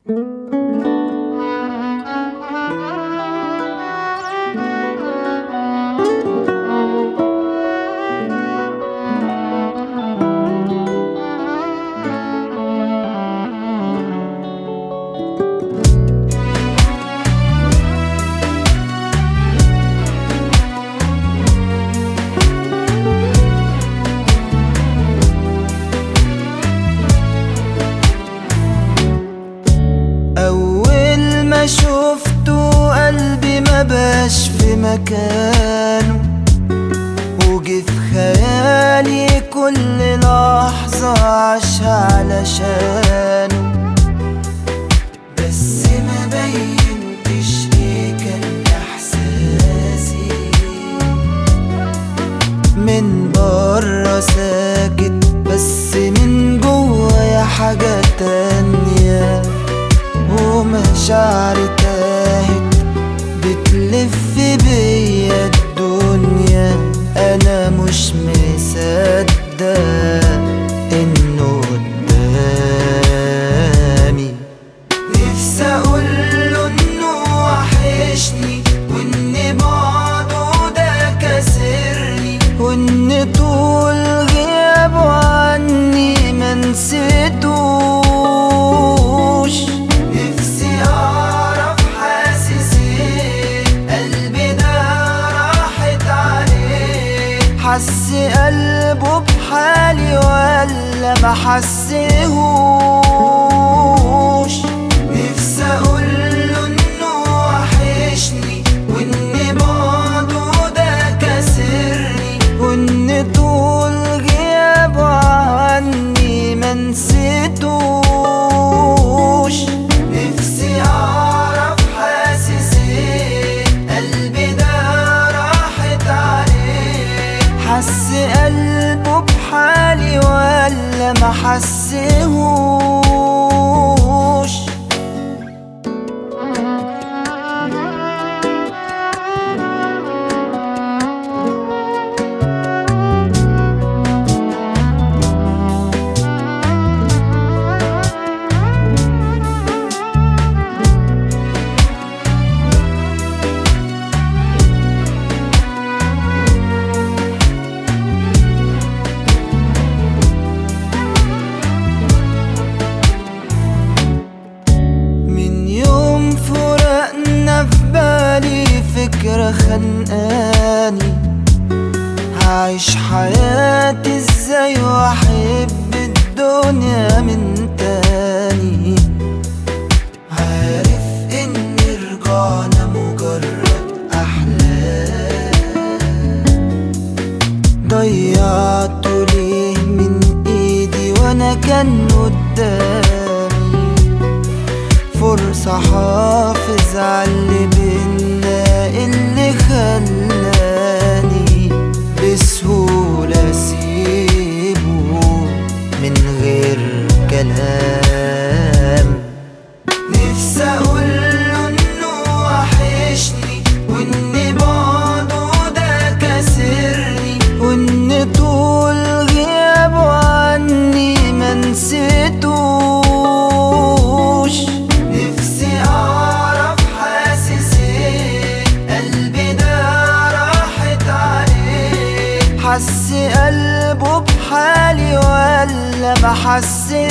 أول ما شفته قلبي ما باش في مكانه وجي في خيالي كل لحظة عاشها علشانه بس ما بينتش ايه كان احساسي من بره ساكت بس من جوايا حاجة تانية ومشاعري تاهت بتلف بيا الدنيا انا مش مصدق انه قدامي نفسي اقوله انه وحشني وان بعده ده كسرني وان طول غيابه عني ما نسيتوش نفسي اعرف حاسس ايه قلبي ده راحت عليه حس قلبه بحالي ولا ما حسهوش نفسي اقوله انه وحشني وان بعده ده كسرني وان طول غيابه عني ما نسيتوش نفسي اعرف حاسس ايه قلبي ده راحت عليه حس قلبه بحالي ولا ما حسهوش من يوم فرقنا في بالي فكرة خنقاني هعيش حياتي ازاي واحب الدنيا من تاني عارف ان رجعنا مجرد احلام ضيعته ليه من ايدي وانا كان قدامي فرصة حافظ على اللي بينا اللي خلاني بسهولة اسيبه من غير كلام نفسي اقوله انه وحشني وان بعده ده كسرني وان طول غيابه عني ما نسيتوش نفسي اعرف حاسس ايه قلبي ده راحت عليه حس قلبه بحالي ولا ما حسيتوش